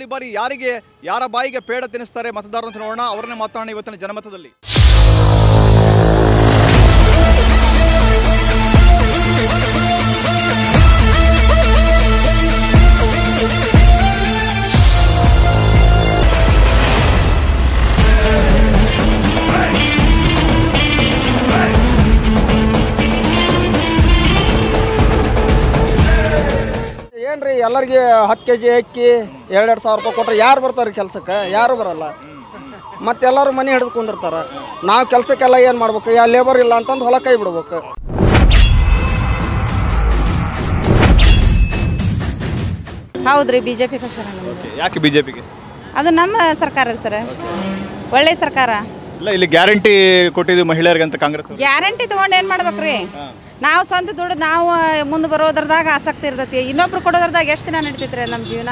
ಧಾರವಾಡದಲ್ಲಿ ಈ ಬಾರಿ ಯಾರಿಗೆ ಯಾರ ಬಾಯಿಗೆ ಪೇಡ ತಿನ್ನಿಸ್ತಾರೆ ಮತದಾರರು ಅಂತ ನೋಡೋಣ ಅವರನ್ನೇ ಮಾತಾಡೋಣ ಇವತ್ತಿನ ಜನಮತದಲ್ಲಿ ಏನ್ರಿ ಎಲ್ಲರಿಗೆ ಹತ್ತು ಕೆ ಜಿ ಅಕ್ಕಿ ಎರಡೆರಡು ಸಾವಿರ ರೂಪಾಯಿ ಕೊಟ್ರೆ ಯಾರು ಬರ್ತಾರೆ ಕೆಲ್ಸಕ್ಕೆ ಯಾರು ಬರಲ್ಲ ಮತ್ತೆ ಎಲ್ಲರೂ ಮನೆ ಹಿಡಿದು ಕುಂದಿರ್ತಾರೆ ನಾವು ಕೆಲ್ಸಕ್ಕೆಲ್ಲ ಏನು ಮಾಡ್ಬೇಕು ಯಾ ಲೇಬರ್ ಇಲ್ಲ ಅಂತಂದು ಹೊಲ ಕೈ ಬಿಡ್ಬೇಕು ಹೌದ್ರಿ ಬಿ ಜೆ ಪಿ ಪಕ್ಷ ನಮ್ಮದು ಯಾಕೆ ಬಿಜೆಪಿಗೆ ಅದು ನಮ್ಮ ಸರ್ಕಾರ ಸರ್ ಒಳ್ಳೆ ಸರ್ಕಾರ ಇಲ್ಲ ಇಲ್ಲಿ ಗ್ಯಾರಂಟಿ ಕೊಟ್ಟಿದ್ದು ಮಹಿಳೆಯರಿಗೆ ಅಂತ ಕಾಂಗ್ರೆಸ್ ಅವರು. ಗ್ಯಾರಂಟಿ ತೊಗೊಂಡು ಏನು ಮಾಡ್ಬೇಕ್ರಿ ನಾವು ಸ್ವಂತ ದುಡ್ಡು ನಾವು ಮುಂದೆ ಬರೋದ್ರದಾಗ ಆಸಕ್ತಿ ಇರ್ತೈತಿ ಇನ್ನೊಬ್ರು ಕೊಡೋದ್ರದಾಗ ಎಷ್ಟು ದಿನ ನಡೀತೈತ್ರಿ ನಮ್ಮ ಜೀವನ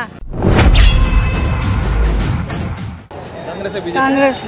ಕಾಂಗ್ರೆಸ್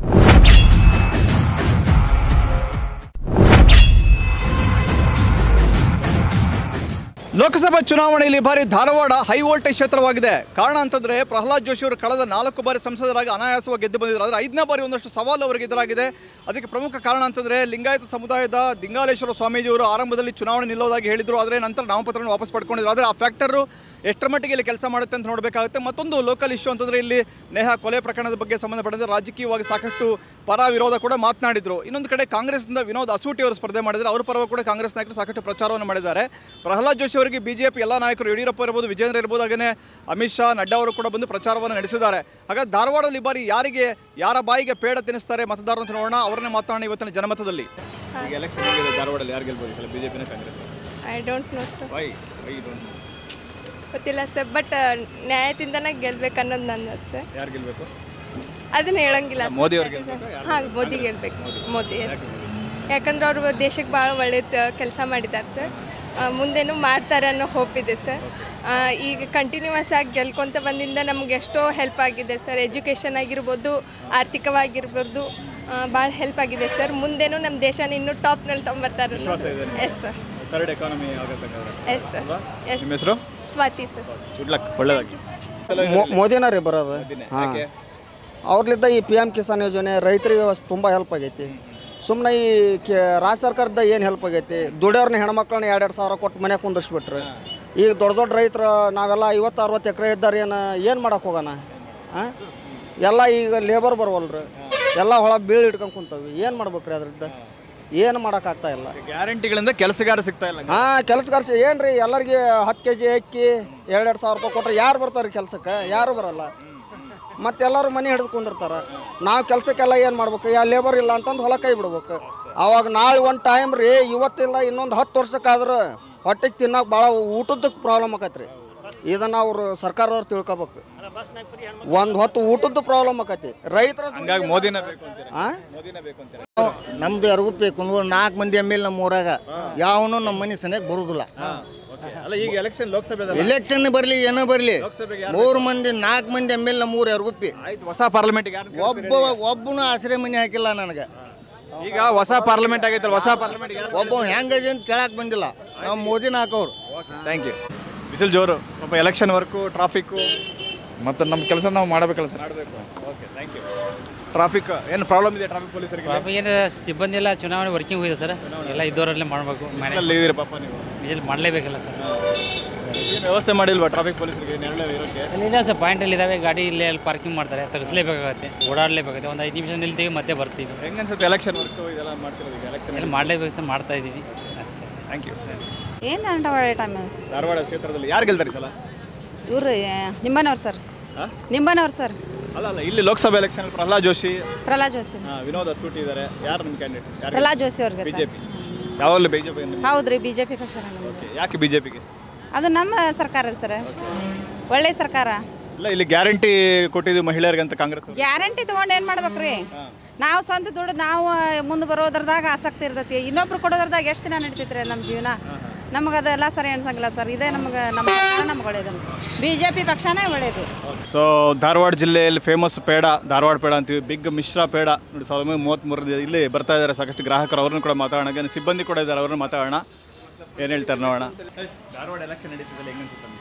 ಲೋಕಸಭಾ ಚುನಾವಣೆಯಲ್ಲಿ ಈ ಬಾರಿ ಧಾರವಾಡ ಹೈ ವೋಲ್ಟೇಜ್ ಕ್ಷೇತ್ರವಾಗಿದೆ ಕಾರಣ ಅಂತಂದ್ರೆ ಪ್ರಹ್ಲಾದ್ ಜೋಶಿ ಅವರು ಕಳೆದ ನಾಲ್ಕು ಬಾರಿ ಸಂಸದರಾಗಿ ಅನಾಯಾಸವಾಗಿ ಗೆದ್ದು ಬಂದಿದ್ದಾರೆ ಆದರೆ ಐದನೇ ಬಾರಿ ಒಂದಷ್ಟು ಸವಾಲು ಅವರಿಗೆ ಎದುರಾಗಿದೆ ಅದಕ್ಕೆ ಪ್ರಮುಖ ಕಾರಣ ಅಂತಂದ್ರೆ ಲಿಂಗಾಯತ ಸಮುದಾಯದ ದಿಂಗಾಲೇಶ್ವರ ಸ್ವಾಮೀಜಿಯವರು ಆರಂಭದಲ್ಲಿ ಚುನಾವಣೆ ನಿಲ್ಲೋದಾಗಿ ಹೇಳಿದ್ರು ಆದರೆ ನಂತರ ನಾಮಪತ್ರವನ್ನು ವಾಪಸ್ ಪಡ್ಕೊಂಡಿದ್ರು ಆದರೆ ಆ ಫ್ಯಾಕ್ಟರು ಎಷ್ಟರ ಮಟ್ಟಿಗೆ ಇಲ್ಲಿ ಕೆಲಸ ಮಾಡುತ್ತೆ ಅಂತ ನೋಡಬೇಕಾಗುತ್ತೆ ಮತ್ತೊಂದು ಲೋಕಲ್ ಇಶ್ಯೂ ಅಂತಂದ್ರೆ ಇಲ್ಲಿ ನೇಹಾ ಕೊಲೆ ಪ್ರಕರಣದ ಬಗ್ಗೆ ಸಂಬಂಧಪಟ್ಟಂತೆ ರಾಜಕೀಯವಾಗಿ ಸಾಕಷ್ಟು ಪರ ವಿರೋಧ ಕೂಡ ಮಾತನಾಡಿದ್ರು ಇನ್ನೊಂದು ಕಡೆ ಕಾಂಗ್ರೆಸ್ನಿಂದ ವಿನೋದ್ ಅಸೂಟಿ ಅವರು ಸ್ಪರ್ಧೆ ಮಾಡಿದ್ದಾರೆ ಅವರ ಪರವಾಗಿ ಕೂಡ ಕಾಂಗ್ರೆಸ್ ನಾಯಕರು ಸಾಕಷ್ಟು ಪ್ರಚಾರವನ್ನು ಮಾಡಿದ್ದಾರೆ ಪ್ರಹ್ಲಾದ್ ಜೋಶಿ ಅವರಿಗೆ ಬಿಜೆಪಿ ಎಲ್ಲ ನಾಯಕರು ಯಡಿಯೂರಪ್ಪ ಇರ್ಬೋದು ವಿಜೇಂದ್ರ ಇರ್ಬೋದು ಹಾಗೆಯೇ ಅಮಿತ್ ಶಾ ನಡ್ಡಾ ಅವರು ಕೂಡ ಬಂದು ಪ್ರಚಾರವನ್ನು ನಡೆಸಿದ್ದಾರೆ ಹಾಗಾಗಿ ಧಾರವಾಡದಲ್ಲಿ ಈ ಬಾರಿ ಯಾರಿಗೆ ಯಾರ ಬಾಯಿಗೆ ಪೇಡ ತಿನ್ನಿಸ್ತಾರೆ ಮತದಾರರು ಅಂತ ನೋಡೋಣ ಅವರನ್ನೇ ಮಾತಾಡೋಣ ಇವತ್ತಿನ ಜನಮತದಲ್ಲಿ ಈಗ ಎಲೆಕ್ಷನ್ ಧಾರವಾಡದಲ್ಲಿ ಯಾರು ಗೆಲ್ಬೋದು ಬಿಜೆಪಿನ Congress I don't know sir why why don't ಗೊತ್ತಿಲ್ಲ ಸರ್ ಬಟ್ ನ್ಯಾಯದಿಂದನೇ ಗೆಲ್ಬೇಕು ಅನ್ನೋದು ನನ್ನ ಸರ್ ಯಾರು ಗೆಲ್ಬೇಕು ಅದನ್ನ ಹೇಳಂಗಿಲ್ಲ sir. ಮೋದಿ ಅವ್ರು ಗೆಲ್ಬೇಕಾ? ಹಾಂ ಮೋದಿ ಗೆಲ್ಬೇಕು ಮೋದಿ ಎಸ್ ಯಾಕಂದ್ರೆ ಅವರು ದೇಶಕ್ಕೆ ಭಾಳ ಒಳ್ಳೇದು ಕೆಲಸ ಮಾಡಿದ್ದಾರೆ ಸರ್ ಮುಂದೇನು ಮಾಡ್ತಾರೆ ಅನ್ನೋ ಹೋಪ್ ಇದೆ ಸರ್ ಈಗ ಕಂಟಿನ್ಯೂಸ್ ಆಗಿ ಗೆಲ್ಕೊಂತ ಬಂದಿಂದ ನಮ್ಗೆ ಎಷ್ಟೋ ಹೆಲ್ಪ್ ಆಗಿದೆ ಸರ್ ಎಜುಕೇಷನ್ ಆಗಿರ್ಬೋದು ಆರ್ಥಿಕವಾಗಿ ಭಾಳ ಹೆಲ್ಪ್ ಆಗಿದೆ ಸರ್ ಮುಂದೇನು ನಮ್ಮ ದೇಶನ ಇನ್ನೂ ಟಾಪ್ನಲ್ಲಿ ತೊಗೊಂಬರ್ತಾರೆ ಎಸ್ ಸರ್ ಥರ್ಡ್ ಎಕಾನಮಿ ಆಗುತ್ತೆ ಎಸ್ ಸರ್ ಎಸ್ ನಿಮ್ಮ ಹೆಸರು ಸ್ವಾತಿ ಸರ್ ಗುಡ್ ಲಕ್ ಒಳ್ಳೆದಾಗಿ ಮೋ- ಮೋದಿನ ರೀ ಬರೋದು ಹಾಂ ಅವ್ರಲಿದ್ದ ಈ ಪಿ ಎಮ್ ಕಿಸಾನ್ ಯೋಜನೆ ರೈತರಿಗೆ ತುಂಬ ಹೆಲ್ಪ್ ಆಗೈತಿ ಸುಮ್ಮನೆ ಈ ಕೆ ರಾಜ್ಯ ಸರ್ಕಾರದ ಏನು ಹೆಲ್ಪ್ ಆಗೈತಿ ದುಡಿಯೋರ್ನ ಹೆಣ್ಮಕ್ಳನ್ನ ಎರಡೆರಡು ಸಾವಿರ ಕೊಟ್ಟು ಮನೆ ಕುಂದಿಸ್ಬಿಟ್ರು ಈಗ ದೊಡ್ಡ ದೊಡ್ಡ ರೈತರು ನಾವೆಲ್ಲ ಐವತ್ತು ಅರವತ್ತು ಎಕರೆ ಇದ್ದಾರೆ ಏನು ಏನು ಮಾಡಕ್ಕೆ ಹೋಗೋಣ ಹಾಂ ಎಲ್ಲ ಈಗ ಲೇಬರ್ ಬರವಲ್ರಿ ಎಲ್ಲ ಹೊಳ ಬೀಳು ಇಟ್ಕೊಂಡು ಕುಂತವಿ ಏನು ಮಾಡ್ಬೇಕ್ರಿ ಅದ್ರದ್ದು ಏನು ಮಾಡೋಕ್ಕಾಗ್ತಾ ಇಲ್ಲ ಗ್ಯಾರಂಟಿಗಳಿಂದ ಕೆಲಸಗಾರ ಸಿಗ್ತಾ ಇಲ್ಲ ಹಾಂ ಕೆಲಸಗಾರ ಏನು ರೀ ಎಲ್ಲರಿಗೆ ಹತ್ತು ಕೆ ಜಿ ಅಕ್ಕಿ ಎರಡೆರಡು ಸಾವಿರ ರೂಪಾಯಿ ಕೊಟ್ರೆ ಯಾರು ಬರ್ತಾರೆ ಕೆಲ್ಸಕ್ಕೆ ಯಾರು ಬರಲ್ಲ ಮತ್ತೆ ಎಲ್ಲರೂ ಮನೆ ಹಿಡಿದು ಕುಂದಿರ್ತಾರೆ ನಾವು ಕೆಲ್ಸಕ್ಕೆಲ್ಲ ಏನು ಮಾಡ್ಬೇಕು ಯಾ ಲೇಬರ್ ಇಲ್ಲ ಅಂತಂದು ಹೊಲ ಕೈ ಬಿಡ್ಬೇಕು ಅವಾಗ ನಾಳೆ ಒಂದು ಟೈಮ್ ರೀ ಇವತ್ತಿಲ್ಲ ಇನ್ನೊಂದು ಹತ್ತು ವರ್ಷಕ್ಕಾದ್ರೆ ಹೊಟ್ಟೆಗೆ ತಿನ್ನೋಕೆ ಭಾಳ ಊಟದಕ್ಕೆ ಪ್ರಾಬ್ಲಮ್ ಆಕೈತೆ ರೀ ಇದನ್ನು ಅವರು ಸರ್ಕಾರದವ್ರು ತಿಳ್ಕೊಬೇಕು ಒಂದು ಹೊತ್ತು ಊಟದ್ದು ಪ್ರಾಬ್ಲಮ್ ಆಕೈತಿ ರೈತರ ಹಂಗಾಗಿ ಮೋದಿನ ಬೇಕು ಅಂತೀರಾ ಹಾಂ ಮೋದಿನ ಬೇಕು ಅಂತೀರಾ ನಮ್ದು ಯಾರಿಗೂ ಬೇಕು ನಾಲ್ಕು ಮಂದಿ ಎಮ್ ಎಲ್ ನಮ್ಮ ಊರಾಗ ಯಾವನು ನಮ್ಮ ಮನೆ ಸನಿಯಾಗ ಬರುದಿಲ್ಲ ಓಕೆ ಅಲ್ಲ ಈಗ ಎಲೆಕ್ಷನ್ ಲೋಕಸಭೆ ಎಲೆಕ್ಷನ್ ಬರಲಿ ಏನೋ ಬರಲಿ ಲೋಕಸಭೆಗೆ ಮೂರು ಮಂದಿ ನಾಲ್ಕು ಮಂದಿ ಎಮ್ ಎಲ್ ನಮ್ಮ ಊರು ಯಾರಿಗೂ ಪಿ ಆಯ್ತು ಹೊಸ ಪಾರ್ಲಿಮೆಂಟ್ ಯಾರು ಒಬ್ಬ ಒಬ್ಬನು ಆಶ್ರಯ ಮನೆ ಹಾಕಿಲ್ಲ ನನಗೆ ಈಗ ಹೊಸ ಪಾರ್ಲಿಮೆಂಟ್ ಆಗೈತಲ್ಲ ಹೊಸ ಪಾರ್ಲಿಮೆಂಟ್ ಒಬ್ಬ ಹೆಂಗದೆ ಅಂತ ಕೇಳಕ್ ಬಂದಿಲ್ಲ ನಾವು ಮೋದಿನ ಹಾಕೋರು ಥ್ಯಾಂಕ್ ಯು ಬಿಸಿಲು ಜೋರು ಪಾಪ ಎಲೆಕ್ಷನ್ ವರ್ಕು ಟ್ರಾಫಿಕ್ಕು ಮತ್ತು ನಮ್ಮ ಕೆಲಸ ನಾವು ಮಾಡಬೇಕಲ್ಲ ಸರ್ ಮಾಡಬೇಕು ಓಕೆ ಥ್ಯಾಂಕ್ ಯು ಟ್ರಾಫಿಕ್ ಏನು ಪ್ರಾಬ್ಲಮ್ ಇದೆ ಟ್ರಾಫಿಕ್ ಪೊಲೀಸರಿಗೆ ಪಾಪ ಏನು ಸಿಬ್ಬಂದಿ ಎಲ್ಲ ಚುನಾವಣೆ ವರ್ಕಿಂಗ್ ಹೋಗಿದೆ ಸರ್ ಎಲ್ಲ ಇದ್ದವರಲ್ಲೇ ಮಾಡಬೇಕು ಮ್ಯಾನೇಜ್ ಅಲ್ಲಿ ಇದೀರಿ ಪಾಪ ನೀವು ಇಲ್ಲಿ ಮಾಡಲೇಬೇಕಲ್ಲ ಸರ್ ಏನು ವ್ಯವಸ್ಥೆ ಮಾಡಿಲ್ವಾ ಟ್ರಾಫಿಕ್ ಪೊಲೀಸರಿಗೆ ನೆರಳು ಇರೋಕ್ಕೆ ಇಲ್ಲ ಸರ್ ಪಾಯಿಂಟಲ್ಲಿ ಇದಾವೆ ಗಾಡಿ ಇಲ್ಲೇ ಅಲ್ಲಿ ಪಾರ್ಕಿಂಗ್ ಮಾಡ್ತಾರೆ ತೆಗಿಸ್ಲೇಬೇಕಾಗತ್ತೆ ಓಡಾಡಲೇಬೇಕಾಗುತ್ತೆ ಒಂದು ಐದು ನಿಮಿಷ ನಿಲ್ತೀವಿ ಮತ್ತೆ ಬರ್ತೀವಿ ಹೆಂಗೆ ಅನ್ಸುತ್ತೆ ಎಲೆಕ್ಷನ್ ವರ್ಕು ಇದೆಲ್ಲ ಮಾಡ್ತಿರೋದು ಈಗ ಎಲೆಕ್ಷನ್ ಎಲ್ಲ ಮಾಡಲೇಬೇಕು ಸರ್ ಮಾಡ್ತಾ ಇದ್ದೀವಿ ಅಷ್ಟೇ ಥ್ಯಾಂಕ್ ಯು ಏನು ಅಂಟವಾಡ ಟೈಮ್ ಧಾರವಾಡ ಕ್ಷೇತ್ರದಲ್ಲಿ ಯಾರು ಗೆಲ್ತಾರೆ ಈ ಸಲ ಇವ್ರು ನಿಂಬನವ್ರು ಸರ್ ಹಾಂ ನಿಂಬನವ್ರು ಸರ್ ಅಲ್ಲ ಅಲ್ಲ ಇಲ್ಲಿ ಲೋಕಸಭಾ ಎಲೆಕ್ಷನ್ ಪ್ರಹ್ಲಾದ್ ಜೋಶಿ ಪ್ರಹ್ಲಾದ್ ಜೋಶಿ ಹಾ, ವಿನೋದ್ ಅಸೂಟಿ ಇದ್ದಾರೆ ಯಾರು ನಿಮ್ಮ ಕ್ಯಾಂಡಿಡೇಟ್ ಯಾರು ಪ್ರಹ್ಲಾದ್ ಜೋಶಿ ಅವ್ರಿಗೆ ಬಿಜೆಪಿ ಯಾವಾಗಲೂ ಬಿಜೆಪಿ ಹೌದ್ರಿ ಬಿ ಜೆ ಪಿ ಪಕ್ಷ ನಮ್ಮದು ಯಾಕೆ ಬಿಜೆಪಿಗೆ ಅದು ನಮ್ಮ ಸರ್ಕಾರ ಸರ್ ಒಳ್ಳೆ ಸರ್ಕಾರ ಇಲ್ಲ ಇಲ್ಲಿ ಗ್ಯಾರಂಟಿ ಕೊಟ್ಟಿದ್ದು ಮಹಿಳೆಯರಿಗೆ ಅಂತ ಕಾಂಗ್ರೆಸ್ ಅವರು. ಗ್ಯಾರಂಟಿ ತೊಗೊಂಡು ಏನು ಮಾಡ್ಬೇಕ್ರಿ ನಾವು ಸ್ವಂತ ದುಡ್ಡು ನಾವು ಮುಂದೆ ಬರೋದ್ರದಾಗ ಆಸಕ್ತಿ ಇರ್ತೈತಿ ಇನ್ನೊಬ್ರು ಕೊಡೋದ್ರದಾಗ ಎಷ್ಟು ದಿನ ನಡೀತೈತ್ರಿ ನಮ್ಮ ಜೀವನ ನಮಗೆ ಅದೆಲ್ಲ ಸರಿ ಅನ್ಸಂಗಿಲ್ಲ ಸರ್ ಇದೇ ನಮಗೆ ನಮ್ಮ ಸರ್ಕಾರ ನಮ್ಗೆ ಒಳ್ಳೇದು ಬಿ ಜೆ ಪಿ ಪಕ್ಷನೇ ಒಳ್ಳೇದು ಸೊ ಧಾರವಾಡ ಜಿಲ್ಲೆಯಲ್ಲಿ ಫೇಮಸ್ ಪೇಡ ಧಾರವಾಡ ಪೇಡ ಅಂತೀವಿ ಬಿಗ್ ಮಿಶ್ರಾ ಪೇಡ ನೋಡಿ ಸಾವಿರದ ಒಂಬೈನೂರ ಮೂವತ್ತ್ಮೂರರಲ್ಲಿ ಇಲ್ಲಿ ಬರ್ತಾ ಇದ್ದಾರೆ ಸಾಕಷ್ಟು ಗ್ರಾಹಕರು ಅವ್ರನ್ನ ಕೂಡ ಮಾತಾಡೋಣ ಹಾಗೆ ಸಿಬ್ಬಂದಿ ಕೂಡ ಇದ್ದಾರೆ ಅವ್ರನ್ನ ಮಾತಾಡೋಣ ಏನು ಹೇಳ್ತಾರೆ ನೋಡೋಣ ಧಾರವಾಡ ಎಲೆಕ್ಷನ್ ನಡೀತಿದೆ ಹೆಂಗೆ ಅನ್ಸುತ್ತೆ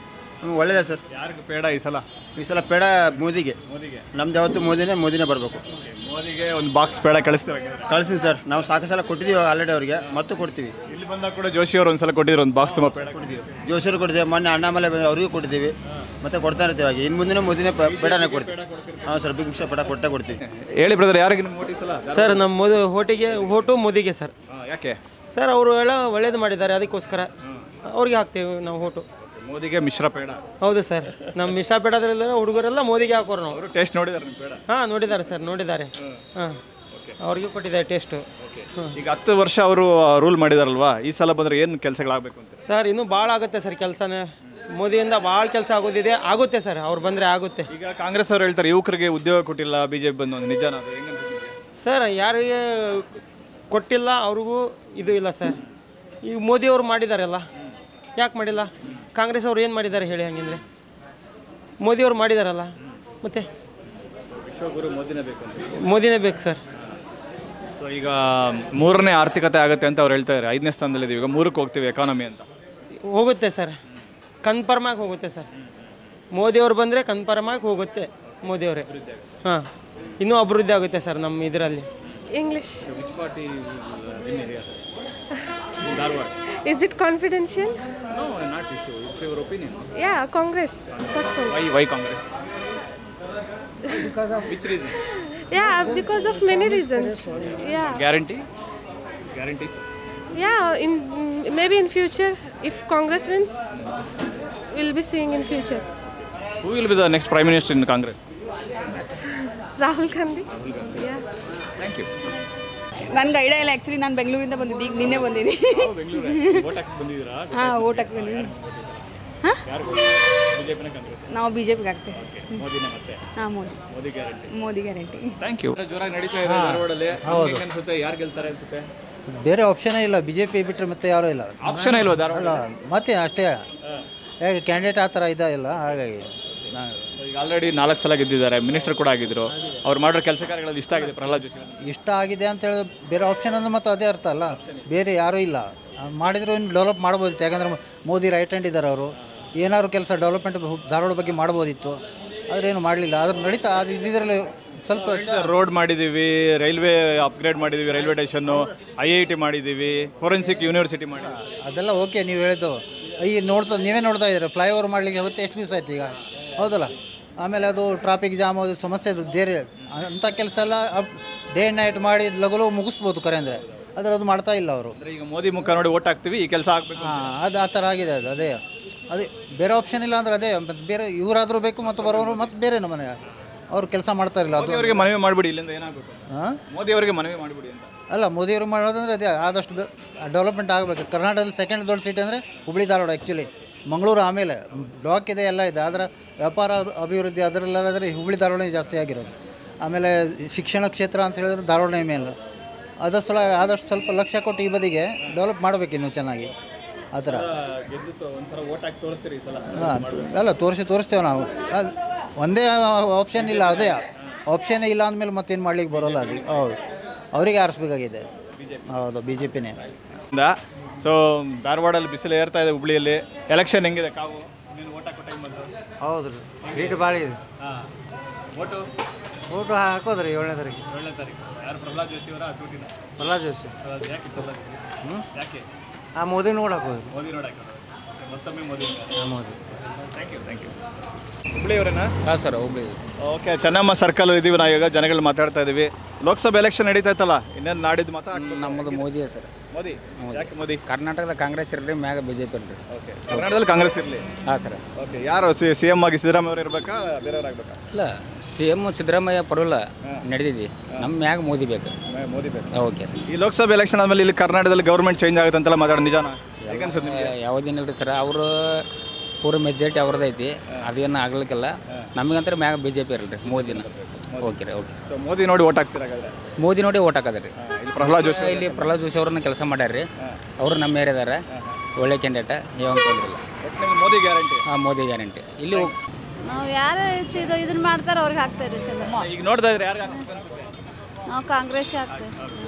ಹ್ಮ್, ಒಳ್ಳೆಯದೇ ಸರ್ ಯಾರಿಗೆ ಬೇಡ ಈ ಸಲ ಈ ಸಲ ಪೇಡ ಮೋದಿಗೆ ಮೋದಿಗೆ ನಮ್ದು ಯಾವತ್ತು ಮೋದಿನೇ ಮೋದಿನೇ ಬರಬೇಕು ಮೋದಿಗೆ ಒಂದು ಬಾಕ್ಸ್ ಬೇಡ ಕಳಿಸ್ತೀವಿ ಕಳಿಸಿ ಸರ್ ನಾವು ಸಾಕು ಸಲ ಕೊಟ್ಟಿದ್ದೀವಿ ಆಲ್ರೆಡಿ ಅವರಿಗೆ ಮತ್ತು ಕೊಡ್ತೀವಿ ಇಲ್ಲಿ ಬಂದಾಗ ಕೂಡ ಜೋಶಿ ಅವರು ಒಂದ್ಸಲ ಕೊಟ್ಟಿದ್ರು ಒಂದು ಬಾಕ್ಸ್ ತುಂಬ ಬೇಡ ಜೋಶಿಯರು ಕೊಟ್ಟಿದ್ದೀವಿ ಮೊನ್ನೆ ಅಣ್ಣಾಮಲೆ ಬಂದು ಅವ್ರಿಗೂ ಕೊಟ್ಟಿದ್ದೀವಿ ಮತ್ತೆ ಕೊಡ್ತಾ ಇರ್ತೀವಿ ಹಾಗೆ ಇನ್ನು ಮುಂದಿನ ಮೋದಿನೇ ಪ- ಪೇಡನೇ ಕೊಡ್ತೀವಿ ಹಾಂ ಸರ್ ಬಿಗ್ ಮಿಶ್ರ ಪೇಡ ಕೊಟ್ಟೇ ಕೊಡ್ತೀವಿ ಹೇಳಿ ಬ್ರದರ್ ಯಾರಿಗೆ ನಿಮ್ಮ ಓಟಿ ಸಲ ಸರ್ ನಮ್ಮ ಮೋದಿ ಓಟಿಗೆ ಓಟು ಮೋದಿಗೆ ಸರ್ ಯಾಕೆ ಸರ್ ಅವರು ಎಲ್ಲ ಒಳ್ಳೇದು ಮಾಡಿದ್ದಾರೆ ಅದಕ್ಕೋಸ್ಕರ ಅವ್ರಿಗೆ ಹಾಕ್ತೇವೆ ನಾವು ಓಟು ಮೋದಿಗೆ ಮಿಶ್ರ ಬೇಡ ಹೌದು ಸರ್ ನಮ್ಮ ಮಿಶಾ ಪೇಡದ್ರಲ್ಲ ಹುಡುಗರೆಲ್ಲ ಮೋದಿಗೆ ಹಾಕೋರು ನಾವು ಅವರು ಟೇಸ್ಟ್ ನೋಡಿದಾರೆ ನಿಮ್ಮ ಬೇಡ ಹಾಂ ನೋಡಿದ್ದಾರೆ ಸರ್ ನೋಡಿದ್ದಾರೆ ಹಾಂ ಅವ್ರಿಗೆ ಕೊಟ್ಟಿದ್ದಾರೆ ಟೇಸ್ಟು ಹಾಂ ಈಗ ಹತ್ತು ವರ್ಷ ಅವರು ರೂಲ್ ಮಾಡಿದಾರಲ್ವಾ ಈ ಸಲ ಬಂದ್ರೆ ಏನು ಕೆಲಸಗಳಾಗಬೇಕು ಅಂತ ಸರ್ ಇನ್ನೂ ಭಾಳ ಆಗುತ್ತೆ ಸರ್ ಕೆಲಸನೇ ಮೋದಿಯಿಂದ ಭಾಳ ಕೆಲಸ ಆಗೋದಿದೆ ಆಗುತ್ತೆ ಸರ್ ಅವ್ರು ಬಂದರೆ ಆಗುತ್ತೆ ಈಗ ಕಾಂಗ್ರೆಸ್ ಅವರು ಹೇಳ್ತಾರೆ ಯುವಕರಿಗೆ ಉದ್ಯೋಗ ಕೊಟ್ಟಿಲ್ಲ ಬಿಜೆಪಿ ಬಂದು ಒಂದು ನಿಜಾನ ಅದು ಹೆಂಗಂತ ಸರ್ ಯಾರಿಗೆ ಕೊಟ್ಟಿಲ್ಲ ಅವ್ರಿಗೂ ಇದು ಇಲ್ಲ ಸರ್ ಈಗ ಮೋದಿಯವರು ಮಾಡಿದಾರಲ್ಲ ಯಾಕೆ ಮಾಡಿಲ್ಲ ಕಾಂಗ್ರೆಸ್ ಅವ್ರು ಏನು ಮಾಡಿದ್ದಾರೆ ಹೇಳಿ ಹಂಗಿದ್ರೆ ಮೋದಿಯವರು ಮಾಡಿದಾರಲ್ಲ ಮತ್ತೆ ವಿಶ್ವಗುರು ಮೋದಿನೇ ಬೇಕು ಅಂತ ಮೋದಿನೇ ಬೇಕು ಸರ್ ಸೊ ಈಗ ಮೂರನೇ ಆರ್ಥಿಕತೆ ಆಗುತ್ತೆ ಅಂತ ಅವ್ರು ಹೇಳ್ತಾ ಇದ್ದಾರೆ ಐದನೇ ಸ್ಥಾನದಲ್ಲಿದ್ದೀವಿ ಈಗ ಮೂರಕ್ಕೆ ಹೋಗ್ತೀವಿ ಎಕಾನಮಿ ಅಂತ ಹೋಗುತ್ತೆ ಸರ್ ಕನ್ಫರ್ಮ್ ಆಗಿ ಹೋಗುತ್ತೆ ಸರ್ ಮೋದಿಯವರು ಬಂದರೆ ಕನ್ಫರ್ಮ್ ಆಗಿ ಹೋಗುತ್ತೆ ಮೋದಿಯವರೇ ಹಾಂ ಇನ್ನೂ ಅಭಿವೃದ್ಧಿ ಆಗುತ್ತೆ ಸರ್ ನಮ್ಮ ಇದರಲ್ಲಿ English. Which party Is it confidential? No not issue it's your opinion Yeah, Congress. Of course, Congress. Why why Congress which reason Yeah, because of many reasons. Yeah. Guarantee guarantees Yeah, in maybe in future, if Congress wins, we'll be seeing in future. Who will be the next prime minister in Congress Rahul Gandhi. Yeah. Thank you ನನ್ಗೆ idea ಇಲ್ಲ actually ನಾನು ಬೆಂಗಳೂರಿಂದ ಬಂದಿದ್ದೆ ಈಗ ನಿನ್ನೆ ಬಂದಿದ್ದೀನಿ vote ಹಾಕಿ ಬಂದಿದ್ದೀರಾ ಹಾಂ ಓಟ್ ಹಾಕಿ ಬಂದಿದ್ದೀನಿ ಯಾರು ಬಿಜೆಪಿನ ಕಾಂಗ್ರೆಸ್ ನಾವು ಬಿ ಜೆ ಪಿಗೆ ಹಾಕ್ತೇವೆ ಮೋದಿನೇ ಮತ್ತೆ ಹಾಂ Modi Modi guarantee Modi guarantee thank you ಜೋರಾಗಿ ನಡೀತಾ ಇದೆ ಧಾರವಾಡಲ್ಲಿ ನಿಮ್ಗೆ ಅನ್ಸುತ್ತೆ ಯಾರು ಗೆಲ್ತಾರೆ ಅನ್ಸುತ್ತೆ ಬೇರೆ ಆಪ್ಷನೇ ಇಲ್ಲ ಬಿ ಜೆ ಪಿ ಬಿಟ್ಟರೆ ಮತ್ತೆ ಯಾರೂ ಇಲ್ಲ ಆಪ್ಷನ್ ಇಲ್ವಾ ಧಾರವಾಡ ಅಲ್ಲ ಮತ್ತೇನು ಅಷ್ಟೇ ಹೇಗೆ ಕ್ಯಾಂಡಿಡೇಟ್ ಆ ಥರ ಇದ ಇಲ್ಲ ಹಾಗಾಗಿ ನಾನು ಈಗ ಆಲ್ರೆಡಿ ನಾಲ್ಕು ಸಲ ಗೆದ್ದಿದ್ದಾರೆ ಮಿನಿಸ್ಟರ್ ಕೂಡ ಆಗಿದ್ರು ಅವ್ರು ಮಾಡಿರೋ ಕೆಲಸ ಕಾರ್ಯಗಳಲ್ಲಿ ಇಷ್ಟ ಆಗಿದೆ ಪ್ರಹ್ಲಾದ್ ಜೋಶಿ ಅವ್ರಿಗೆ. ಇಷ್ಟ ಆಗಿದೆ ಅಂತ ಹೇಳಿದ್ರೆ ಬೇರೆ ಆಪ್ಷನ್ ಅಂದ್ರೆ ಮತ್ತೆ ಅದೇ ಅರ್ಥ ಅಲ್ಲ ಬೇರೆ ಯಾರೂ ಇಲ್ಲ ಅದ್ ಮಾಡಿದ್ರು ಇನ್ನು ಡೆವಲಪ್ ಮಾಡ್ಬೋದಿತ್ತು ಯಾಕಂದ್ರೆ ಮೋದಿ ರೈಟ್ ಹ್ಯಾಂಡ್ ಇದ್ದಾರೆ ಅವರು ಏನಾದ್ರು ಕೆಲಸ ಡೆವಲಪ್ಮೆಂಟ್ ಧಾರವಾಡ ಬಗ್ಗೆ ಮಾಡ್ಬೋದಿತ್ತು ಆದರೆ ಏನು ಮಾಡಲಿಲ್ಲ ಆದ್ರೆ ನಡೀತಾ ಅದು ಇದ್ದಿದ್ರಲ್ಲಿ ಸ್ವಲ್ಪ ರೋಡ್ ಮಾಡಿದ್ದೀವಿ ರೈಲ್ವೆ ಅಪ್ಗ್ರೇಡ್ ಮಾಡಿದ್ದೀವಿ railway station I I T ಮಾಡಿದ್ದೀವಿ ಫೋರೆನ್ಸಿಕ್ ಯೂನಿವರ್ಸಿಟಿ ಮಾಡಿದ್ದೀವಿ ಅದೆಲ್ಲ ಓಕೆ ನೀವು ಹೇಳಿದ್ದು ಈ ನೋಡ್ತಾ ನೀವೇ ನೋಡ್ತಾ ಇದ್ದೀರಿ ಫ್ಲೈಓವರ್ ಮಾಡಲಿಕ್ಕೆ ಹೊತ್ತೆ ಎಷ್ಟು ದಿವಸ ಆಯ್ತು ಈಗ ಹೌದಲ್ಲ ಆಮೇಲೆ ಅದು ಟ್ರಾಫಿಕ್ ಜಾಮ್ ಅದು ಸಮಸ್ಯೆ ಅದು ಬೇರೆ ಅಂಥ ಕೆಲಸ ಎಲ್ಲ ಅಪ್ ಡೇ ಆ್ಯಂಡ್ ನೈಟ್ ಮಾಡಿ ಲಗು ಲಗು ಮುಗಿಸ್ಬೋದು ಕರೆ ಅಂದರೆ ಆದರೆ ಅದು ಮಾಡ್ತಾ ಇಲ್ಲ ಅವರು ಅಂದ್ರೆ ಈಗ ಮೋದಿ ಮುಖ ನೋಡಿ ಓಟ್ ಹಾಕ್ತೀವಿ ಈ ಕೆಲಸ ಆಗಬೇಕು ಹಾಂ ಅದು ಆ ಥರ ಆಗಿದೆ ಅದು ಅದೇ ಅದೇ ಬೇರೆ ಆಪ್ಷನ್ ಇಲ್ಲ ಅಂದ್ರೆ ಅದೇ ಮತ್ತೆ ಬೇರೆ ಇವರಾದರೂ ಬೇಕು ಮತ್ತು ಬರೋರು ಮತ್ತು ಬೇರೆ ನಮ್ಮನೆ ಅವ್ರು ಕೆಲಸ ಮಾಡ್ತಾ ಇಲ್ಲ ಅದು ಮೋದಿ ಅವರಿಗೆ ಮನವಿ ಮಾಡಿಬಿಡಿ ಇಲ್ಲಿಂದ ಏನಾಗಬೇಕು ಹಾಂ ಮೋದಿ ಅವರಿಗೆ ಮನವಿ ಮಾಡಿಬಿಡಿ ಅಂತ ಅಲ್ಲ ಮೋದಿಯವರು ಮಾಡೋದಂದ್ರೆ ಅದೇ ಆದಷ್ಟು ಡೆವಲಪ್ಮೆಂಟ್ ಆಗಬೇಕು ಕರ್ನಾಟಕದಲ್ಲಿ ಸೆಕೆಂಡ್ ದೊಡ್ಡ ಸಿಟಿ ಅಂದರೆ ಹುಬ್ಳಿ ಧಾರವಾಡ ಆ್ಯಕ್ಚುಲಿ ಮಂಗಳೂರು ಆಮೇಲೆ ಬ್ಲಾಕ್ ಇದೆ ಎಲ್ಲ ಇದೆ ಆದರೆ ವ್ಯಾಪಾರ ಅಭಿ- ಅಭಿವೃದ್ಧಿ ಅದರಲ್ಲಾದರೆ ಹುಬ್ಳಿ ಧಾರವಾಡ ಜಾಸ್ತಿ ಆಗಿರೋದು ಆಮೇಲೆ ಶಿಕ್ಷಣ ಕ್ಷೇತ್ರ ಅಂತ ಹೇಳಿದ್ರೆ ಧಾರವಾಡ ಮೇಲ್ ಅದ್ರ ಸಲ ಆದಷ್ಟು ಸ್ವಲ್ಪ ಲಕ್ಷ್ಯ ಕೊಟ್ಟು ಈ ಬದಿಗೆ ಡೆವಲಪ್ ಮಾಡಬೇಕು ಇನ್ನೂ ಚೆನ್ನಾಗಿ ಆ ಥರ ಗೆದ್ದು ಒಂದ್ಸಲ ಓಟ್ ಹಾಕಿ ತೋರಿಸ್ತೀರಿ ಈ ಸಲ ಹಾಂ ಅಲ್ಲ ತೋರಿಸಿ ತೋರಿಸ್ತೇವೆ ನಾವು ಅದು ಒಂದೇ ಆಪ್ಷನ್ ಇಲ್ಲ ಅದೇ ಆಪ್ಷನ್ನೇ ಇಲ್ಲ ಅಂದಮೇಲೆ ಮತ್ತೇನು ಮಾಡ್ಲಿಕ್ಕೆ ಬರೋಲ್ಲ ಅದು ಹೌದು ಅವರಿಗೆ ಆರಿಸ್ಬೇಕಾಗಿದೆ ಹೌದು ಬಿ ಜೆ ಪಿನೇ ಸೊ ಧಾರವಾಡಲ್ಲಿ ಬಿಸಿಲು ಏರ್ತಾ ಇದೆ ಹುಬ್ಳಿಯಲ್ಲಿ ಎಲೆಕ್ಷನ್ ಹೆಂಗಿದೆ ಕಾವು ನೀನು ಓಟ್ ಹಾಕೋ ಟೈಮ್ ಬಂತು ಹೌದು ರೀ ರೇಟ್ ಭಾಳ ಇದೆ ಹಾಂ ಓಟು ಊಟ ಹಾಕೋದ್ರಿ ಏಳನೇ ತಾರೀಕು ಏಳನೇ ತಾರೀಕು ಯಾರು ಪ್ರಹ್ಲಾದ್ ಜೋಶಿ ಅವರ ಸೂಟಿನ ಪ್ರಹ್ಲಾದ್ ಜೋಶಿ ಯಾಕೆ ಪ್ರಹ್ಲಾದ್ ಹ್ಞೂ ಯಾಕೆ ಆ ಮೋದಿ ನೋಡಿ ಹಾಕೋದ್ರಿ ಮೋದಿ ನೋಡಕ್ಕೆ ಮತ್ತೊಮ್ಮೆ ಮೋದಿ ಆ Modi thank you thank you ಹುಬ್ಳಿಯವರೇನಾ ಹಾಂ sir Hubli okay Chennamma circle ಇದ್ದೀವಿ ನಾವು ಈಗ ಜನಗಳು ಮಾತಾಡ್ತಾ ಇದ್ದೀವಿ ಲೋಕಸಭೆ ಎಲೆಕ್ಷನ್ ನಡೀತಾ ಇತ್ತಲ್ಲ ಇನ್ನೇನು ನಾಡಿದ್ದು ಮಾತಾ ನಮ್ಮದು ಮೋದಿಯೇ ಸರ್ ಮೋದಿ ಯಾಕೆ ಮೋದಿ ಕರ್ನಾಟಕದ ಕಾಂಗ್ರೆಸ್ ಇರಲಿ ಮ್ಯಾಗ ಬಿ ಜೆ ಪಿ ಇರಲಿ ಓಕೆ ಕರ್ನಾಟಕದಲ್ಲಿ ಕಾಂಗ್ರೆಸ್ ಇರಲಿ ಹಾಂ ಸರ್ ಓಕೆ ಯಾರು ಸಿ ಸಿ ಎಮ್ ಆಗಿ ಸಿದ್ದರಾಮಯ್ಯ ಅವರು ಇರಬೇಕಾ ಬೇರೆಯವ್ರು ಆಗ್ಬೇಕಾ ಇಲ್ಲ ಸಿ ಎಮ್ ಸಿದ್ದರಾಮಯ್ಯ ಪರವಾಗಿಲ್ಲ ನಡೆದಿದ್ದಿ ನಮ್ಮ ಮ್ಯಾಗ ಮೋದಿ ಬೇಕು ಮೋದಿ ಬೇಕು ಓಕೆ ಸರ್ ಈ ಲೋಕಸಭೆ ಎಲೆಕ್ಷನ್ ಆದಮೇಲೆ ಇಲ್ಲಿ ಕರ್ನಾಟಕದಲ್ಲಿ ಗೌರ್ಮೆಂಟ್ ಚೇಂಜ್ ಆಗುತ್ತೆ ಅಂತೆಲ್ಲ ಮಾತಾಡೋ ನಿಜಾನ ಹೇಗೆ ಅನ್ಸುತ್ತೆ ನಿಮಗೆ ಯಾವುದೇನಿಲ್ಲ ರೀ ಸರ್ ಅವರು ಪೂರ ಮೆಜಾರಿಟಿ ಅವ್ರದ್ದು ಐತಿ ಅದೇನು ಆಗ್ಲಿಕ್ಕಿಲ್ಲ ನಮಗಂತರ ಮ್ಯಾಗ ಬಿ ಜೆ ಪಿ ಇರಲಿ ಮೋದಿನ ಓಕೆ ರೀ ಓಕೆ ಸೊ ಮೋದಿ ನೋಡಿ ಓಟ್ ಹಾಕ್ತೀರ ಹಾಗಾದ್ರೆ ಮೋದಿ ನೋಡಿ ಓಟ್ ಹಾಕದ ರೀ ಇಲ್ಲಿ ಪ್ರಹ್ಲಾದ್ ಜೋಶಿ ಇಲ್ಲಿ ಪ್ರಹ್ಲಾದ್ ಜೋಶಿ ಅವ್ರನ್ನ ಕೆಲಸ ಮಾಡ್ಯಾರ ರೀ ಅವರು ನಮ್ಮ ಏರಿಯಾದಾರ ಒಳ್ಳೆ ಕ್ಯಾಂಡಿಡೇಟ್ ಯಾವ ತೊಂದ್ರಿಲ್ಲ ಒಟ್ಟಿನಲ್ಲಿ ಮೋದಿ ಗ್ಯಾರಂಟಿ ಹಾಂ ಮೋದಿ ಗ್ಯಾರಂಟಿ ಇಲ್ಲಿ ಹೋಗ್- ನಾವು ಯಾರು ಇದು ಇದನ್ನ ಮಾಡ್ತಾರೋ ಅವ್ರಿಗೆ ಹಾಕ್ತೇವೆ ಚಲೋ ಈಗ ನೋಡ್ತಾ ಇದ್ರೆ ಯಾರಿಗೆ ಹಾಕ್ಬೇಕು ಅನ್ಸುತ್ತೆ ನಾವು ಕಾಂಗ್ರೆಸ್ ಹಾಕ್ತೇವೆ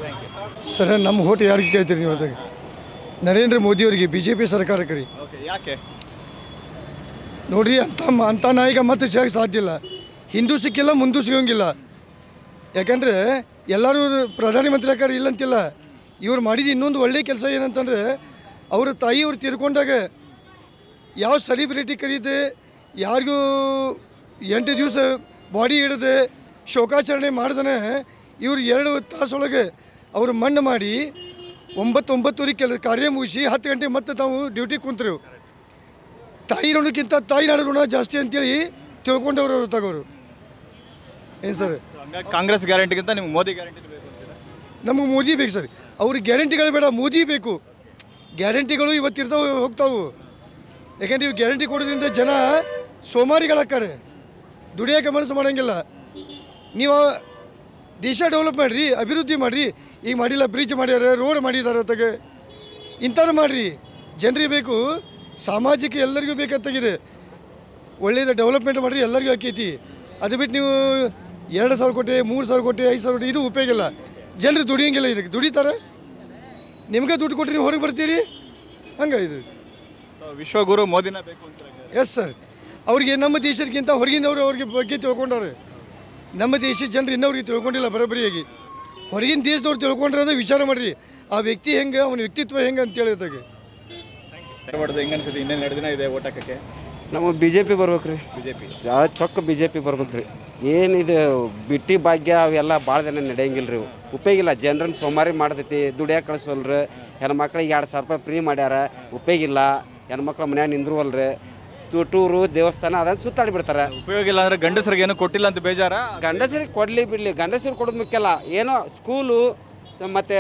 ಸರ್ ನಮ್ಮ ಓಟ್ ಯಾರಿಗೆ ಕೇಳ್ತೀರಿ ನೀವು ಅದಾಗ ನರೇಂದ್ರ ಮೋದಿಯವರಿಗೆ ಬಿ ಜೆ ಪಿ ಸರ್ಕಾರಕ್ಕೆ ರೀ ಓಕೆ ಯಾಕೆ ನೋಡ್ರಿ ಅಂತ ಅಂಥ ನಾಯಕ ಮತ್ತೆ ಸಿಗಕ್ಕೆ ಸಾಧ್ಯ ಇಲ್ಲ ಹಿಂದೂ ಸಿಕ್ಕಿಲ್ಲ ಮುಂದೂ ಸಿಗೋಂಗಿಲ್ಲ ಯಾಕಂದರೆ ಎಲ್ಲರೂ ಪ್ರಧಾನಮಂತ್ರಿ ಆಕಾರ ಇಲ್ಲ ಅಂತಿಲ್ಲ ಇವ್ರು ಮಾಡಿದ ಇನ್ನೊಂದು ಒಳ್ಳೆಯ ಕೆಲಸ ಏನಂತಂದರೆ ಅವ್ರ ತಾಯಿಯವ್ರು ತೀರ್ಕೊಂಡಾಗ ಯಾವ ಸೆಲಿಬ್ರಿಟಿ ಕರೀದೆ ಯಾರಿಗೂ ಎಂಟು ದಿವಸ ಬಾಡಿ ಹಿಡಿದು ಶೋಕಾಚರಣೆ ಮಾಡ್ದೇ ಇವ್ರು ಎರಡು ತಾಸೊಳಗೆ ಅವ್ರು ಮಣ್ಣು ಮಾಡಿ ಒಂಬತ್ತು ಒಂಬತ್ತುವರೆಗೆ ಕೆಲ ಕಾರ್ಯ ಮುಗಿಸಿ ಹತ್ತು ಗಂಟೆ ಮತ್ತೆ ತಾವು ಡ್ಯೂಟಿ ಕುಂತರು ತಾಯಿ ಋಣಕ್ಕಿಂತ ತಾಯಿ ನಾಡ ಋಣ ಜಾಸ್ತಿ ಅಂತೇಳಿ ತಿಳ್ಕೊಂಡವ್ರು ಅವ್ರು ತಗೋರು ಏನು ಸರ್ ಹಂಗಾಗಿ ಕಾಂಗ್ರೆಸ್ ಗ್ಯಾರಂಟಿಗಿಂತ ನಿಮ್ಗೆ ಮೋದಿ ಗ್ಯಾರಂಟಿ ಬೇಕು ಅಂತೀರಾ ನಮಗೆ ಮೋದಿ ಬೇಕು ಸರ್ ಅವ್ರಿಗೆ ಗ್ಯಾರಂಟಿಗಳು ಬೇಡ ಮೋದಿ ಬೇಕು ಗ್ಯಾರಂಟಿಗಳು ಇವತ್ತಿರ್ತಾವೆ ಹೋಗ್ತಾವು ಯಾಕಂದ್ರೆ ಇವು ಗ್ಯಾರಂಟಿ ಕೊಡೋದ್ರಿಂದ ಜನ ಸೋಮಾರಿಗಳಾಕ್ಕಾರೆ ದುಡಿಯೋಕೆ ಮನಸ್ಸು ಮಾಡೋಂಗಿಲ್ಲ ನೀವು ದೇಶ ಡೆವಲಪ್ ಮಾಡಿರಿ ಅಭಿವೃದ್ಧಿ ಮಾಡಿರಿ ಈಗ ಮಾಡಿಲ್ಲ ಬ್ರಿಡ್ಜ್ ಮಾಡ್ಯಾರ ರೋಡ್ ಮಾಡಿದ್ದಾರೆ ತಗೆ ಇಂಥವ್ರು ಮಾಡಿರಿ ಜನರಿಗೆ ಬೇಕು ಸಾಮಾಜಿಕ ಎಲ್ಲರಿಗೂ ಬೇಕಾಗ್ತಾಗಿದೆ ಒಳ್ಳೆಯದು ಡೆವಲಪ್ಮೆಂಟ್ ಮಾಡಿರಿ ಎಲ್ಲರಿಗೂ ಆಕೈತಿ ಅದು ಬಿಟ್ಟು ನೀವು ಎರಡು ಸಾವಿರ ಕೋಟಿ ಮೂರು ಸಾವಿರ ಕೋಟಿ ಐದು ಸಾವಿರ ಕೋಟಿ ಇದು ಉಪಯೋಗ ಇಲ್ಲ ಜನರು ದುಡಿಯಂಗಿಲ್ಲ ಇದಕ್ಕೆ ದುಡಿತಾರೆ ನಿಮ್ಗೆ ದುಡ್ಡು ಕೊಟ್ಟರೆ ನೀವು ಹೊರಗೆ ಬರ್ತೀರಿ ಹಂಗೆ ಇದು So, ವಿಶ್ವಗುರು ಮೋದಿನ ಬೇಕು ಅಂತೀರಾ ಎಸ್ ಸರ್ ಅವ್ರಿಗೆ ನಮ್ಮ ದೇಶಕ್ಕಿಂತ ಹೊರಗಿನವರು ಅವ್ರಿಗೆ ಬಗ್ಗೆ ತಿಳ್ಕೊಂಡವ್ರೆ ನಮ್ಮ ದೇಶದ ಜನರು ಇನ್ನವ್ರಿಗೆ ತಿಳ್ಕೊಂಡಿಲ್ಲ ಬರೋಬ್ಬರಿಯಾಗಿ ಹೊರಗಿನ ದೇಶದವ್ರು ತಿಳ್ಕೊಂಡ್ರೆ ಅಂದ್ರೆ ವಿಚಾರ ಮಾಡಿರಿ ಆ ವ್ಯಕ್ತಿ ಹೆಂಗೆ ಅವನ ವ್ಯಕ್ತಿತ್ವ ಹೆಂಗೆ ಅಂತೇಳಿ ಅದಾಗೆ ಧಾರವಾಡದ ಹೆಂಗೆ ಅನ್ಸುತ್ತೆ ಇನ್ನೇನು ಎರಡು ದಿನ ಇದೆ ಓಟ್ ಹಾಕಕ್ಕೆ ನಮಗೆ ಬಿ ಜೆ ಪಿ ಬರ್ಬೇಕು ರೀ ಬಿ ಜೆ ಪಿ ಚೊಕ್ಕ ಬಿ ಜೆ ಪಿ ಬರ್ಬೇಕು ರೀ ಏನಿದು ಬಿಟ್ಟಿ ಭಾಗ್ಯ ಅವೆಲ್ಲ ಭಾಳ ದಿನ ನಡೆಯಂಗಿಲ್ಲ ರೀ ಉಪಯೋಗ ಇಲ್ಲ ಜನರನ್ನ ಸೋಮಾರಿ ಮಾಡ್ತೈತಿ ದುಡಿಯಾಕೆ ಕಳಿಸೋಲ್ರಿ ಹೆಣ್ಮಕ್ಳಿಗೆ ಎರಡು ಸಾವಿರ ರೂಪಾಯಿ ಫ್ರೀ ಮಾಡ್ಯಾರ ಉಪಯೋಗ ಇಲ್ಲ ಹೆಣ್ಮಕ್ಳು ಮನ್ಯಾಗ ನಿಂದ್ರುವಲ್ರಿ ತು- ಟೂರು ದೇವಸ್ಥಾನ ಅದನ್ನು ಸುತ್ತಾಡಿ ಬಿಡ್ತಾರೆ ಉಪಯೋಗ ಇಲ್ಲ ಅಂದ್ರೆ ಗಂಡಸರಿಗೆ ಏನೂ ಕೊಟ್ಟಿಲ್ಲ ಅಂತ ಬೇಜಾರ ಗಂಡಸರಿಗೆ ಕೊಡಲಿ ಬಿಡಲಿ ಗಂಡಸರಿಗೆ ಕೊಡೋದು ಮುಖ್ಯ ಅಲ್ಲ ಏನೋ ಸ್ಕೂಲು ಮತ್ತು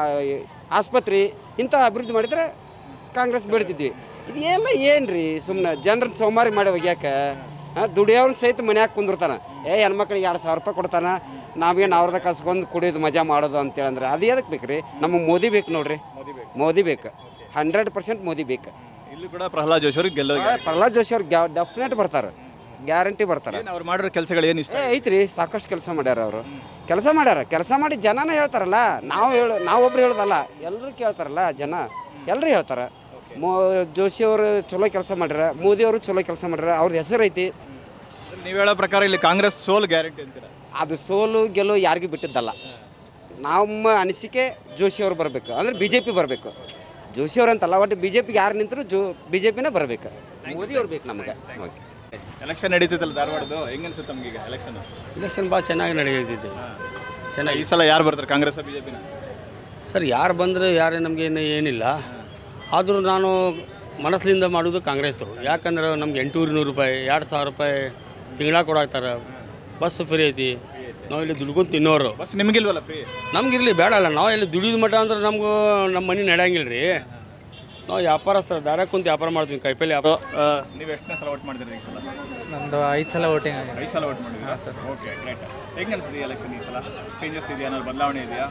ಆಸ್ಪತ್ರೆ ಇಂಥ ಅಭಿವೃದ್ಧಿ ಮಾಡಿದರೆ ಕಾಂಗ್ರೆಸ್ ಬೆಳಿತಿದ್ವಿ ಇದು ಎಲ್ಲ ಏನು ರೀ ಸುಮ್ಮನೆ ಜನರನ್ನ ಸೋಮಾರಿ ಮಾಡಿ ಒಗ್ಯಾಕೆ ದುಡಿಯೋರು ಸಹಿತ ಮನ್ಯಾಗ ಕುಂದಿರ್ತಾನೆ ಏ ಹೆಣ್ಮಕ್ಳಿಗೆ ಎರಡು ಸಾವಿರ ರೂಪಾಯಿ ಕೊಡ್ತಾನ ನಾವೇನು ಅವ್ರದ ಕಸ್ಕೊಂಡು ಕುಡಿಯೋದು ಮಜಾ ಮಾಡೋದು ಅಂತೇಳಂದ್ರೆ ಅದು ಎದಕ್ಕೆ ಬೇಕು ರೀ ನಮಗೆ ಮೋದಿ ಬೇಕು ನೋಡ್ರಿ ಮೋದಿ ಬೇಕು ಹಂಡ್ರೆಡ್ ಪರ್ಸೆಂಟ್ ಮೋದಿ ಬೇಕು ಇಲ್ಲಿ ಕೂಡ ಪ್ರಹ್ಲಾದ್ ಜೋಶಿ ಅವ್ರಿಗೆ ಗೆಲ್ಲೋದು ಪ್ರಹ್ಲಾದ್ ಜೋಶಿ ಅವ್ರು ಗ್ಯಾ ಡೆಫಿನೆಟ್ ಬರ್ತಾರೆ ಗ್ಯಾರಂಟಿ ಬರ್ತಾರೆ ಅವ್ರು ಮಾಡಿರೋ ಕೆಲಸಗಳು ಏನು ಇಷ್ಟ ಏ ಐತ್ರಿ ಸಾಕಷ್ಟು ಕೆಲಸ ಮಾಡ್ಯಾರ ಅವರು ಕೆಲಸ ಮಾಡ್ಯಾರ ಕೆಲಸ ಮಾಡಿ ಜನನ ಹೇಳ್ತಾರಲ್ಲ ನಾವು ಹೇಳು ನಾವೊಬ್ರು ಹೇಳೋದಲ್ಲ ಎಲ್ಲರೂ ಕೇಳ್ತಾರಲ್ಲ ಜನ ಎಲ್ಲರೂ ಹೇಳ್ತಾರೆ ಮೋ ಜೋಶಿ ಅವರು ಚಲೋ ಕೆಲಸ ಮಾಡ್ಯಾರ ಮೋದಿ ಅವರು ಚಲೋ ಕೆಲಸ ಮಾಡ್ಯಾರ ಅವ್ರ ಹೆಸರು ಐತಿ ನೀವು ಹೇಳೋ ಪ್ರಕಾರ ಇಲ್ಲಿ ಕಾಂಗ್ರೆಸ್ ಸೋಲ್ ಗ್ಯಾರಂಟಿ ಅಂತೀರಾ ಅದು ಸೋಲು ಗೆಲುವು ಯಾರಿಗೂ ಬಿಟ್ಟಿದ್ದಲ್ಲ ನಮ್ಮ ಅನಿಸಿಕೆ ಜೋಶಿ ಅವ್ರು ಬರಬೇಕು ಅಂದ್ರೆ ಬಿ ಜೆ ಪಿ ಬರಬೇಕು ಜೋಶಿ ಅವ್ರು ಅಂತಲ್ಲ ಒಟ್ಟು ಬಿ ಜೆ ಪಿಗೆ ಯಾರು ನಿಂತರು ಜೋ ಬಿ ಜೆ ಪಿನೇ ಬರಬೇಕು ಮೋದಿ ಅವ್ರು ಬೇಕು ನಮಗೆ ಓಕೆ ಎಲೆಕ್ಷನ್ ನಡೀತೈತಲ್ಲ ಧಾರವಾಡದು ಹೆಂಗೆ ಅನ್ಸುತ್ತೆ ನಮ್ಗೆ ಈಗ ಎಲೆಕ್ಷನ್ ಇಲೆಕ್ಷನ್ ಭಾಳ ಚೆನ್ನಾಗಿ ನಡೆಯುತ್ತಿದೆ ಚೆನ್ನಾಗಿ ಈ ಸಲ ಯಾರು ಬರ್ತಾರೆ ಕಾಂಗ್ರೆಸ್ ಬಿಜೆಪಿನ ಸರ್ ಯಾರು ಬಂದರೆ ಯಾರೇ ನಮಗೆ ಏನು ಏನಿಲ್ಲ ಆದರೂ ನಾನು ಮನಸ್ಸಿನಿಂದ ಮಾಡೋದು ಕಾಂಗ್ರೆಸ್ಸು ಯಾಕಂದ್ರೆ ನಮ್ಗೆ ಎಂಟೂರು ನೂರು ರೂಪಾಯಿ ಎರಡು ಸಾವಿರ ರೂಪಾಯಿ ತಿಂಗಳ ಕೊಡಾಕ್ತಾರೆ ಬಸ್ ಫ್ರೀ ಐತಿ ನಾವು ಇಲ್ಲಿ ದುಡ್ಕೊಂಡು ತಿನ್ನೋರು ಬಸ್ ನಿಮಗಿಲ್ವಲ್ಲ ಫ್ರೀ ನಮ್ಗೆ ಇರಲಿ ಬೇಡ ಅಲ್ಲ ನಾವು ಇಲ್ಲಿ ದುಡಿಯೋದು ಮಟ್ಟ ಅಂದ್ರೆ ನಮಗೂ ನಮ್ಮ ಮನೆ ನಡೆಯಂಗಿಲ್ಲ ರೀ ನಾವು ವ್ಯಾಪಾರಸ್ಥ ದಾರ ಕುಂತು ವ್ಯಾಪಾರ ಮಾಡ್ತೀವಿ ಕೈಪಲ್ಲಿ ವ್ಯಾಪಾರ ನೀವು ಎಷ್ಟನೇ ಸಲ ಓಟ್ ಮಾಡಿದ್ರಿ ಈ ಸಲ ನಮ್ಮದು ಐದು ಸಲ ವೋಟಿಂಗ್ ಆಗಿದೆ ಐದು ಸಲ ಓಟ್ ಮಾಡಿದ್ರಾ ಸರ್ ಓಕೆ ಗ್ರೇಟ್ ಹೆಂಗೆ ಅನ್ಸುತ್ತೆ ಈ ಎಲೆಕ್ಷನ್ ಈ ಸಲ ಚೇಂಜಸ್ ಇದೆಯಾ ಏನಾದ್ರು ಬದಲಾವಣೆ ಇದೆಯಾ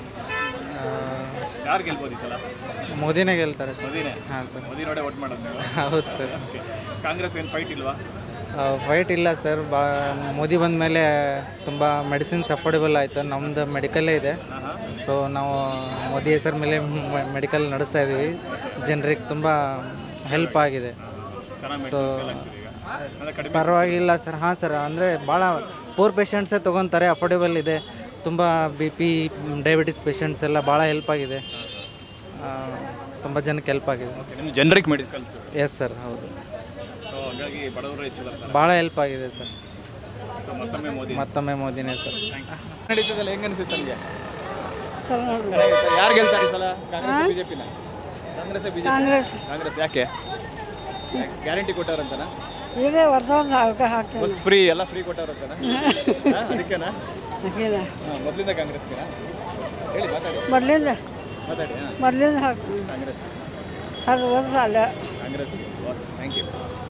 ಯಾರು ಗೆಲ್ಬೋದು ಈ ಸಲ ಮೋದಿನೇ ಗೆಲ್ತಾರೆ ಸರ್ ಮೋದಿನೇ ಹಾಂ ಸರ್ ಮೋದಿ ನೋಡೇ ಓಟ್ ಮಾಡೋದು ನೀವು ಹೌದು ಸರ್ Okay. ಕಾಂಗ್ರೆಸ್ ಏನು ಫೈಟ್ ಇಲ್ವಾ ಫೈಟ್ ಇಲ್ಲ ಸರ್ ಬಾ ಮೋದಿ ಬಂದ ಮೇಲೆ ತುಂಬ ಮೆಡಿಸಿನ್ಸ್ ಅಫೋರ್ಡೆಬಲ್ ಆಯಿತು ನಮ್ಮದು ಮೆಡಿಕಲ್ಲೇ ಇದೆ ಸೊ ನಾವು ಮೋದಿ ಹೆಸರ ಮೇಲೆ ಮೆಡಿಕಲ್ ನಡೆಸ್ತಾ ಇದ್ದೀವಿ ಜನರಿಗೆ ತುಂಬ ಹೆಲ್ಪ್ ಆಗಿದೆ ಚೆನ್ನಾಗಿ ಸೊ medicines ಎಲ್ಲ ಆಗ್ತಿದೆ ಈಗ. ಅಂದ್ರೆ ಕಡಿಮೆ ಪರವಾಗಿಲ್ಲ ಸರ್ ಹಾಂ ಸರ್ ಅಂದರೆ ಭಾಳ ಪೂರ್ ಪೇಷಂಟ್ಸೇ ತೊಗೊತಾರೆ ಅಫೋರ್ಡೆಬಲ್ ಇದೆ ತುಂಬ ಬಿ ಪಿ ಡಯಾಬಿಟಿಸ್ ಪೇಷಂಟ್ಸ್ ಎಲ್ಲ ಭಾಳ ಹೆಲ್ಪ್ ಆಗಿದೆ ತುಂಬ ಜನಕ್ಕೆ ಹೆಲ್ಪ್ ಆಗಿದೆ ನಿಮ್ಮ ಜನರಿಗೆ ಮೆಡಿಕಲ್ಸ್ ಎಸ್ ಸರ್ ಹೌದು ಸೊ ಹಾಗಾಗಿ ಬಡವರು ಹೆಚ್ಚು ಬರ್ತಾರೆ ಭಾಳ ಹೆಲ್ಪ್ ಆಗಿದೆ ಸರ್ ಸೊ ಮತ್ತೊಮ್ಮೆ ಮೋದಿ ಮತ್ತೊಮ್ಮೆ ಮೋದಿನೇ ಸರ್ ನಡೀತದಲ್ಲ ಹೆಂಗೆ ಅನಿಸುತ್ತೆ ನನಗೆ ಚಲೋ ಯಾರು ಗೆಲ್ತಾರೆ ಈ ಸಲ ಕಾಂಗ್ರೆಸ್ ಬಿಜೆಪಿನ ಕಾಂಗ್ರೆಸ್ ಬಿಜೆಪಿ ಕಾಂಗ್ರೆಸ್. ಕಾಂಗ್ರೆಸ್ ಯಾಕೆ ಗ್ಯಾರಂಟಿ ಕೊಟ್ಟಾರಂತನಾ ಇಲ್ಲೇ ವರ್ಷ ವರ್ಷ ಹಾಕ ಹಾಕ್ತೇವೆ ಬಸ್ ಫ್ರೀ ಎಲ್ಲ ಫ್ರೀ ಕೊಟ್ಟಾರಂತನಾ ಹಾ, ಅದಕ್ಕೆನಾ ಇಲ್ಲ ಹಾ, ಮೊದಲಿಂದ ಕಾಂಗ್ರೆಸ್ಗೆನಾ ಹೇಳಿ ಮಾತಾಡಿ ಮೊದಲಿಂದ ಮಾತಾಡಿ ಹಾಂ ಮೊದಲಿಂದ ಹಾಕ್ತೀವಿ ಕಾಂಗ್ರೆಸ್ ಹತ್ತು ವರ್ಷ ಅಲ್ಲ ಕಾಂಗ್ರೆಸ್ ಥ್ಯಾಂಕ್ ಯು